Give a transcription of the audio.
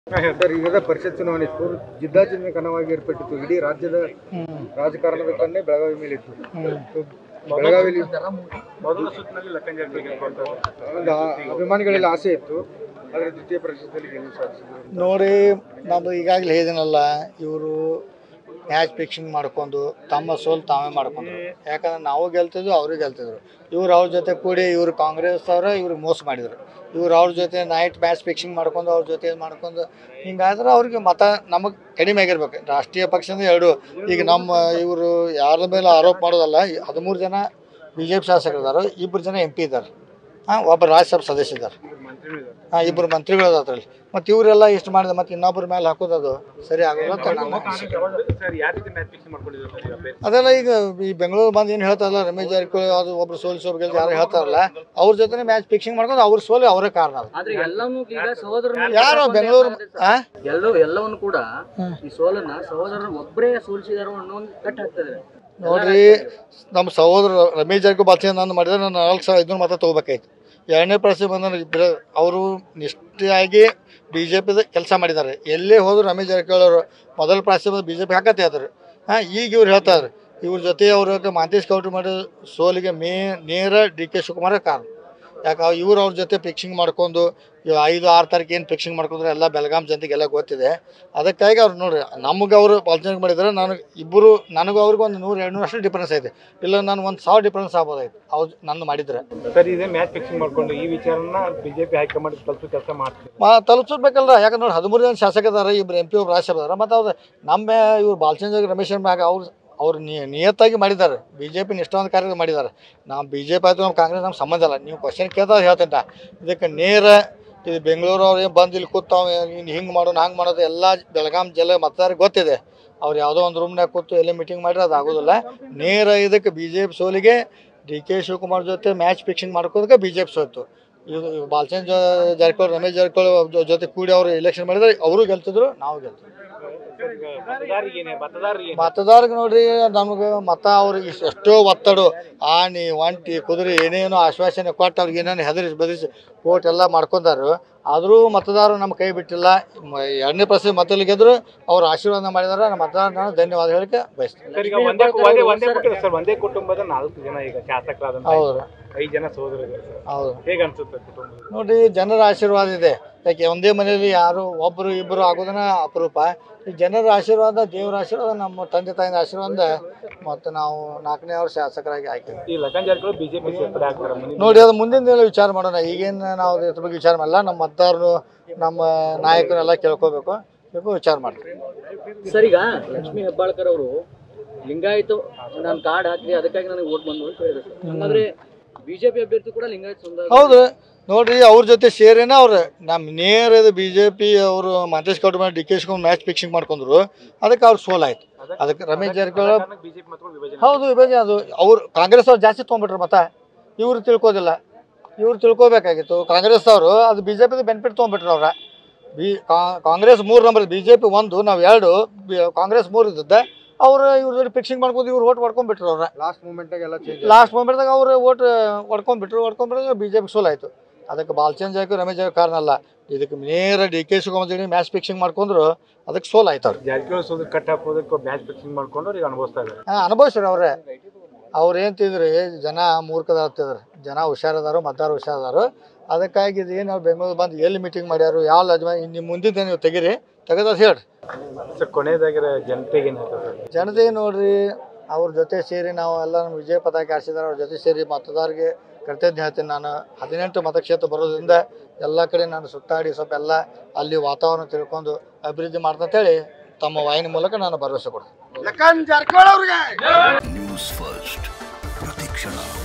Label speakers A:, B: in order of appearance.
A: Sir ಈಗ ಪರಿಷತ್ ಚುನಾವಣೆ ಇತ್ತು ಜಿದ್ದಾಜಿದ್ಮೇಕನವಾಗಿ ಏರ್ಪಟ್ಟಿತ್ತು ಇಡೀ ರಾಜ್ಯದ ರಾಜಕಾರಣದ ಕಣ್ಣೆ ಬೆಳಗಾವಿ ಮೇಲೆ ಇತ್ತು ಬೆಳಗಾವಿಲಿ
B: ಮೊದಲ ಸುತ್ತಿನಲ್ಲಿ ಲಕ್ಕನ್ ಜಾರಕಿಹೊಳಿ ಗೆಲ್ಕೊಳ್ತಾರೆ
A: ಒಂದು ಆ- ಅಭಿಮಾನಿಗಳಲ್ಲಿ ಆಸೆ ಇತ್ತು ಆದರೆ ದ್ವಿತೀಯ ಪರಿಷತ್ತಲ್ಲಿ ಗೆಲುವು ಸಾಧಿಸಿದ್ರು
C: ನೋಡಿ ನಮ್ಮದು ಈಗಾಗಲೇ ಹೇಳಿದನಲ್ಲ ಇವರು ಮ್ಯಾಚ್ ಫಿಕ್ಸಿಂಗ್ ಮಾಡ್ಕೊಂಡು ತಮ್ಮ ಸೋಲು ತಾವೇ ಮಾಡ್ಕೊಂಡ್ರು ಯಾಕಂದ್ರೆ ನಾವು ಗೆಲ್ತಿದ್ವು ಅವರು ಗೆಲ್ತಿದ್ರು ಇವ್ರು ಅವ್ರ ಜೊತೆ ಕೂಡಿ ಇವರು ಕಾಂಗ್ರೆಸ್ ಅವ್ರ ಇವ್ರಿಗೆ ಮೋಸ ಮಾಡಿದರು ಇವ್ರು ಅವ್ರ ಜೊತೆ ನೈಟ್ ಮ್ಯಾಚ್ ಫಿಕ್ಸಿಂಗ್ ಮಾಡ್ಕೊಂಡು ಅವ್ರ ಜೊತೆ ಇದು ಮಾಡ್ಕೊಂಡು ಹಿಂಗಾದ್ರೆ ಅವ್ರಿಗೆ ಮತ ನಮಗೆ ಕಡಿಮೆ ಆಗಿರ್ಬೇಕು ರಾಷ್ಟ್ರೀಯ ಪಕ್ಷದಿಂದ ಎರಡು ಈಗ ನಮ್ಮ ಇವರು ಯಾರ ಮೇಲೆ ಆರೋಪ ಮಾಡೋದಲ್ಲ ಹದಿಮೂರು ಜನ ಬಿ ಜೆ ಪಿ ಶಾಸಕರಿದ್ದಾರೆ ಇಬ್ಬರು ಜನ ಎಂ ಪಿ ಇದ್ದಾರೆ ಹಾಂ ಒಬ್ಬ ರಾಜ್ಯಸಭಾ ಸದಸ್ಯ ಇದ್ದಾರೆ
B: ಮಂತ್ರಿಗಳು ಇದ್ದಾರೆ.
C: ಹಾಂ ಇಬ್ಬರು ಮಂತ್ರಿಗಳು ಅದ್ರಲ್ಲಿ ಮತ್ತು ಇವರೆಲ್ಲ ಇಷ್ಟು ಮಾಡಿದ ಮತ್ತು ಇನ್ನೊಬ್ಬರ ಮೇಲೆ ಹಾಕೋದು ಅದು ಸರಿ ಆಗೋಲ್ಲ ಅಂತ ನನ್ನ ಅನಿಸಿಕೆ.
B: ಸರ್ ಯಾವ ರೀತಿ ಮ್ಯಾಚ್ ಫಿಕ್ಸ್ ಮಾಡ್ಕೊಂಡಿದ್ದಾರೆ ಸರ್ ಈಗ ಅಭ್ಯರ್ಥಿ?
C: ಅದೆಲ್ಲ ಈಗ ಈ ಬೆಂಗಳೂರು ಬಂದು ಏನು ಹೇಳ್ತಾರಲ್ಲ ರಮೇಶ್ ಜಾರಕಿಹೊಳಿ ಅದು ಒಬ್ರು ಸೋಲಿಸೋ ಗೆಲ್ಸ ಯಾರು ಹೇಳ್ತಾರಲ್ಲ ಅವ್ರ ಜೊತೆ ಮ್ಯಾಚ್ ಫಿಕ್ಸಿಂಗ್ ಮಾಡ್ಕೊಂಡು ಅವ್ರ ಸೋಲಿ ಅವರೇ ಕಾರಣ ಅದು
D: ಆದ್ರೆ ಎಲ್ಲವನ್ನೂ ಈಗ ಸಹೋದರ
C: ಯಾರು ಬೆಂಗಳೂರು ಆ
D: ಎಲ್ಲವೂ ಎಲ್ಲವನ್ನು ಕೂಡ ಈ ಸೋಲನ್ನ ಸಹೋದರರು ಒಬ್ಬರೇ ಸೋಲಿಸಿದಾರೋ ಅನ್ನೋ ಒಂದು ಕಟ್ ಹಾಕ್ತದೆ
C: ನೋಡ್ರಿ ನಮ್ಮ ಸಹೋದರ ರಮೇಶ್ ಜಾರಕಿಹೊಳಿ ಬಾಚೆ ನಾನು ಮಾಡಿದ್ರೆ ನಾನು ನಾಲ್ಕು ಸಾವಿರ ಐದುನೂರು ಮತ ತೊಗೋಬೇಕಾಯ್ತು ಎರಡನೇ ಪ್ರಶ್ನೆ ಬಂದ ಅವರು ನಿಷ್ಠೆಯಾಗಿ ಬಿ ಜೆ ಪಿದ ಕೆಲಸ ಮಾಡಿದ್ದಾರೆ ಎಲ್ಲೇ ಹೋದ್ರು ರಮೇಶ್ ಜಾರಕಿಹೊಳಿ ಅವರು ಮೊದಲ ಪ್ರಾಶ್ಯ ಬಿ ಜೆ ಪಿ ಹಾಕತ್ತೆ ಇದ್ದಾರೆ ಹಾಂ ಈಗ ಇವ್ರು ಹೇಳ್ತಾರೆ ಇವ್ರ ಜೊತೆ ಅವ್ರ ಮಾಂತೇಶ್ ಕೌಟ್ರಿ ಮಾಡೋ ಸೋಲಿಗೆ ಮೇ ನೇರ ಡಿ ಕೆ ಶಿವಕುಮಾರ ಕಾರಣ ಯಾಕೆ ಇವ್ರು ಅವ್ರ ಜೊತೆ ಫಿಕ್ಸಿಂಗ್ ಮಾಡ್ಕೊಂಡು ಇವ್ ಐದು ಆರು ತಾರೀಕು ಏನು ಫಿಕ್ಸಿಂಗ್ ಮಾಡ್ಕೊಂಡ್ರೆ ಎಲ್ಲ ಬೆಳಗಾಂ ಜನತೆಗೆಲ್ಲ ಗೊತ್ತಿದೆ ಅದಕ್ಕಾಗಿ ಅವ್ರು ನೋಡ್ರಿ ನಮಗೆ ಅವರು ಪಾಲ್ಚನೆ ಮಾಡಿದ್ದಾರೆ ನಾನು ಇಬ್ಬರು ನನಗೂ ಅವ್ರಿಗೂ ಒಂದು ನೂರು ಎರಡು ನೂರು ಅಷ್ಟು ಡಿಫ್ರೆನ್ಸ್ ಐತೆ ಇಲ್ಲ ನಾನು ಒಂದು ಸಾವಿರ ಡಿಫ್ರೆನ್ಸ್ ಆಗ್ಬೋದಾಯ್ತು ಅವ್ರು ನಂದು ಮಾಡಿದ್ರೆ
B: ಸರ್ ಇದೇ ಮ್ಯಾಚ್ ಫಿಕ್ಸಿಂಗ್ ಮಾಡ್ಕೊಂಡು ಈ ವಿಚಾರನ ಬಿಜೆಪಿ ಹೈಕಮಾಂಡ್ ತಲುಪಿ ಕೆಲಸ ಮಾಡ್ತಿದೆ
C: ಮಾ ತಲುಪಿಸ್ಬೇಕಲ್ಲ ಯಾಕಂದ್ರೆ ನೋಡಿ ಹದಿಮೂರು ಜನ ಶಾಸಕದಾರ ಇಬ್ಬರು ಎಂ ಪಿ ಒಬ್ರು ರಾಜ್ಯಸಭಾ ಅದಾರ ಮತ್ತು ಅವ್ರು ನಮ್ಮ ಇವ್ರು ಬಾಲಚಂದ್ರ ರಮೇಶ್ ಮ್ಯಾಗ ಅವ್ರು ಅವ್ರು ನಿ- ನಿಯತ್ತಾಗಿ ಮಾಡಿದ್ದಾರೆ ಬಿ ಜೆ ಪಿ ನಿಷ್ಠಾವಂತ ಕಾರ್ಯ ಮಾಡಿದ್ದಾರೆ ನಾವು ಬಿ ಜೆ ಪಿ ಆಯ್ತು ನಮ್ಮ ಕಾಂಗ್ರೆಸ್ ನಮ್ಮ ಸಂಬಂಧ ಇಲ್ಲ ನೀವು ಕ್ವಶನ್ ಕೇಳ್ತಾರೆ ಹೇಳ್ತೇನೆ ನಾ. ಇದಕ್ಕೆ ನೇರ ಇದು ಬೆಂಗಳೂರು ಅವ್ರು ಏನು ಬಂದು ಇಲ್ಲಿ ಕೂತಾವ ನೀನು ಹಿಂಗೆ ಮಾಡೋಣ ಹಂಗೆ ಮಾಡೋದು ಎಲ್ಲ ಬೆಳಗಾಂ ಜಿಲ್ಲೆ ಮತದಾರಿಗೆ ಗೊತ್ತಿದೆ ಅವ್ರು ಯಾವುದೋ ಒಂದು ರೂಮ್ನಾಗ ಕೂತು ಎಲ್ಲೇ ಮೀಟಿಂಗ್ ಮಾಡಿದ್ರೆ ಅದು ಆಗೋದಿಲ್ಲ ನೇರ ಇದಕ್ಕೆ ಬಿ ಜೆ ಪಿ ಸೋಲಿಗೆ ಡಿ ಕೆ ಶಿವಕುಮಾರ್ ಜೊತೆ ಮ್ಯಾಚ್ ಫಿಕ್ಸಿಂಗ್ ಮಾಡ್ಕೋದಕ್ಕೆ ಬಿ ಜೆ ಪಿ ಸೋತು ಇದು ಬಾಲಚಂದ್ರ ಜಾರಕಿಹೊಳಿ ರಮೇಶ್ ಜಾರಕಿಹೊಳಿ ಜೊ- ಜೊತೆ ಕೂಡಿ ಅವರು ಎಲೆಕ್ಷನ್ ಮಾಡಿದ್ರೆ ಅವರು ಗೆಲ್ತಿದ್ರು ನಾವು ಗೆಲ್ತಿದ್ರು
B: ಸರ್ ಈಗ ಮತದಾರರಿಗೆ ಏನೇ ಮತದಾರರಿಗೆ ಏನೇ?
C: ಮತದಾರರಿಗೆ ನೋಡ್ರಿ ನಮಗೆ ಮತ ಅವ್ರಿಗೆ ಇಷ್ಟ್- ಎಷ್ಟೋ ಒತ್ತಡ ಆನೆ ಒಂಟಿ ಕುದುರೆ ಏನೇನೋ ಆಶ್ವಾಸನೆ ಕೊಟ್ಟು ಅವ್ರಿಗೆ ಏನೇನು ಹೆದರಿಸಿ ಬೆದರಿಸಿ ಕೋಟ್ ಎಲ್ಲ ಮಾಡ್ಕೊಂಡಾರು ಆದರೂ ಮತದಾರರು ನಮ್ಮ ಕೈ ಬಿಟ್ಟಿಲ್ಲ ಮ- ಎರಡನೇ ಪ್ರಶ್ನೆ ಮತದಲ್ಲಿ ಗೆದ್ರು ಅವ್ರು ಆಶೀರ್ವಾದ ಮಾಡಿದಾರೆ ನಮ್ಮ ಮತದಾರ ನಾನು ಧನ್ಯವಾದ ಹೇಳಿಕೆ ಬಯಸ್ತೀನಿ
B: ಸರ್ ಈಗ ಒಂದೇ ಒಂದೇ ಒಂದೇ ಕುಟುಂಬ ಸರ್ ಒಂದೇ ಕುಟುಂಬದ ನಾಲ್ಕು ಜನ ಈಗ ಶಾಸಕರಾದಂತ
C: ಹೌದು
B: ಐದು ಜನ ಸಹೋದರರು ಸರ್
C: ಹೌದು
B: ಹೇಗೆ ಅನ್ಸುತ್ತೆ ಕುಟುಂಬ
C: ನೋಡ್ರಿ ಜನರ ಆಶೀರ್ವಾದ ಇದೆ ಯಾಕೆ ಒಂದೇ ಮನೆಯಲ್ಲಿ ಯಾರು ಒಬ್ಬರು ಇಬ್ಬರು ಆಗೋದನ್ನ ಅಪರೂಪ ಈ ಜನರ ಆಶೀರ್ವಾದ ದೇವರ ಆಶೀರ್ವಾದ ನಮ್ಮ ತಂದೆ ತಾಯಿನ ಆಶೀರ್ವಾದ ಮತ್ತು ನಾವು ನಾಲ್ಕನೇ ಅವ್ರ ಶಾಸಕರಾಗಿ ಆಯ್ಕೆ
B: ಈ ಲಕ್ಕನ್ ಜಾರಕಿಹೊಳಿ ಬಿಜೆಪಿ ಸೇರ್ಪಡೆ ಆಗ್ತಾರೆ ಮುಂದಿನ
C: ನೋಡಿ ಅದು ಮುಂದಿನ ದಿನ ವಿಚಾರ ಮಾಡೋಣ ಈಗೇನು ನಾವು ಅದ್ರ ಬಗ್ಗೆ ವಿಚಾರ ಮಾಡಲ್ಲ ನಮ್ಮ ಮತದಾರರು ನಮ್ಮ ನಾಯಕರೆಲ್ಲ ಕೇಳ್ಕೋಬೇಕು ಬೇಕು ವಿಚಾರ ಮಾಡ್ತೀವಿ
D: ಸರ್ ಈಗ ಲಕ್ಷ್ಮೀ ಹೆಬ್ಬಾಳ್ಕರ್ ಅವರು ಲಿಂಗಾಯತ ನಾನು ಕಾರ್ಡ್ ಹಾಕಿದೆ ಅದಕ್ಕಾಗಿ ನನಗೆ ಓಟ್ ಬಂದು ಅಂತ ಹೇಳಿದ್ರು ಸರ್ ಹಾಗಾದ್ರೆ ಬಿಜೆಪಿ ಅಭ್ಯರ್ಥಿ ಕೂಡ ಲಿಂಗಾಯತ ಸಮುದಾಯ
C: ಹೌದು ನೋಡ್ರಿ ಅವ್ರ ಜೊತೆ ಸೇರೇನ ಅವ್ರು ನಮ್ಮ ನೇರ ಬಿ ಜೆ ಪಿ ಅವರು ಮಂತೇಶ್ ಕೌಟ ಮೇಲೆ D K Shivakumar match fixing ಮಾಡ್ಕೊಂಡ್ರು ಅದಕ್ಕೆ ಅವ್ರು ಸೋಲಾಯ್ತು ಅದಕ್ಕೆ ರಮೇಶ್ ಜಾರಕಿಹೊಳಿ
B: ಬಿಜೆಪಿ ಮತಗಳು ವಿಭಜನೆ
C: ಹೌದು ವಿಭಜನೆ ಅದು ಅವ್ರು ಕಾಂಗ್ರೆಸ್ ಅವ್ರು ಜಾಸ್ತಿ ತೊಗೊಂಡ್ಬಿಟ್ರು ಮತ ಇವ್ರು ತಿಳ್ಕೋದಿಲ್ಲ ಇವ್ರು ತಿಳ್ಕೊಬೇಕಾಗಿತ್ತು ಕಾಂಗ್ರೆಸ್ ಅವರು ಅದು ಬಿ ಜೆ ಪಿದು ಬೆನಿಫಿಟ್ ತೊಗೊಂಡ್ಬಿಟ್ರು ಅವ್ರ ಬಿ ಕಾಂಗ್ರೆಸ್ ಮೂರು ನಂಬರ್ ಬಿ ಜೆ ಪಿ ಒಂದು ನಾವು ಎರಡು ಬಿ- ಕಾಂಗ್ರೆಸ್ ಮೂರು ಇದ್ದದ್ದೆ ಅವ್ರು ಇವ್ರ ಜೊತೆ ಫಿಕ್ಸಿಂಗ್ ಮಾಡ್ಕೊಂಡು ಇವ್ರು ಓಟ್ ಹೊಡ್ಕೊಂಡ್ಬಿಟ್ರು ಅವ್ರ
A: ಲಾಸ್ಟ್ ಮೂಮೆಂಟಾಗ ಎಲ್ಲ ಚೇಂಜ್
C: ಲಾಸ್ಟ್ ಮೂಮೆಂಟ್ದಾಗ ಅವ್ರು ಓಟ್ ಹೊಡ್ಕೊಂಡ್ಬಿಟ್ರು ಹೊಡ್ಕೊಂಡ್ಬಿಟ್ರೆ ಬಿ ಜೆ ಪಿ ಸೋಲಾಯ್ತು ಅದಕ್ಕೆ ಬಾಲಚಂದ್ರ ಜಾರಕಿಹೊಳಿ ರಮೇಶ್ ಜಾರಕಿಹೊಳಿ ಕಾರಣ ಅಲ್ಲ ಇದಕ್ಕೆ ನೇರ ಡಿ ಕೆ ಶಿವಕುಮಾರ್ ಜೊತೆ ಮ್ಯಾಚ್ ಫಿಕ್ಸಿಂಗ್ ಮಾಡ್ಕೊಂಡ್ರು ಅದಕ್ಕೆ ಸೋಲಾಯ್ತು ಅವ್ರು
B: ಜಾರಕಿಹೊಳಿ ಸೋದರ ಕಟ್ ಹಾಕೋದಕ್ಕೆ ಮ್ಯಾಚ್ ಫಿಕ್ಸಿಂಗ್ ಮಾಡ್ಕೊಂಡು ಅವ್ರಿಗೆ ಅನುಭವಿಸ್ತಾ ಇದ್ದಾರೆ
C: ಹಾಂ ಅನುಭವಿಸ್ರಿ ಅವ್ರೆ ಅವ್ರು ಏನು ತಿಂದ್ರಿ ಜನ ಮೂರ್ಖದ ಆಗ್ತಿದ್ರು ಜನ ಹುಷಾರದಾರು ಮತದಾರ ಹುಷಾರದಾರು ಅದಕ್ಕಾಗಿ ಇದು ಏನು ಅವ್ರು ಬೆಂಗಳೂರು ಬಂದು ಎಲ್ಲಿ ಮೀಟಿಂಗ್ ಮಾಡ್ಯಾರು ಯಾವ ಲಜ್ಮ ನಿಮ್ಮ ಮುಂದಿನ ನೀವು ತೆಗೀರಿ ತೆಗೆದ ಹೇಳ್ರಿ
B: ಸರ್ ಕೊನೆಯದಾಗಿರೋ ಜನತೆಗೆ ಏನು ಹೇಳ್ತಾರೆ ಸರ್
C: ಜನತೆಗೆ ನೋಡ್ರಿ ಅವ್ರ ಜೊತೆ ಸೇರಿ ನಾವು ಎಲ್ಲ ನಮ್ಮ ವಿಜಯ ಪತಾಕೆ ಹಾರಿಸಿದಾರೆ ಅವ್ರ ಜೊತೆ ಸೇರಿ ಮತದಾರರಿಗೆ ಕೃತಜ್ಞ ಹೇಳ್ತೀನಿ ನಾನು ಹದಿನೆಂಟು ಮತಕ್ಷೇತ್ರ ಬರೋದ್ರಿಂದ ಎಲ್ಲ ಕಡೆ ನಾನು ಸುತ್ತಾಡಿ ಸ್ವಲ್ಪ ಎಲ್ಲ ಅಲ್ಲಿ ವಾತಾವರಣ ತಿಳ್ಕೊಂಡು ಅಭಿವೃದ್ಧಿ ಮಾಡ್ತಂತೇಳಿ ತಮ್ಮ ವಾಹಿನಿ ಮೂಲಕ ನಾನು ಭರವಸೆ ಕೊಡ್ತೀನಿ
A: ಲಕ್ಕನ್ ಜಾರಕಿಹೊಳಿ ಅವ್ರಿಗೆ
E: ನ್ಯೂಸ್ ಫಸ್ಟ್ ಪ್ರತಿಕ್ಷಣ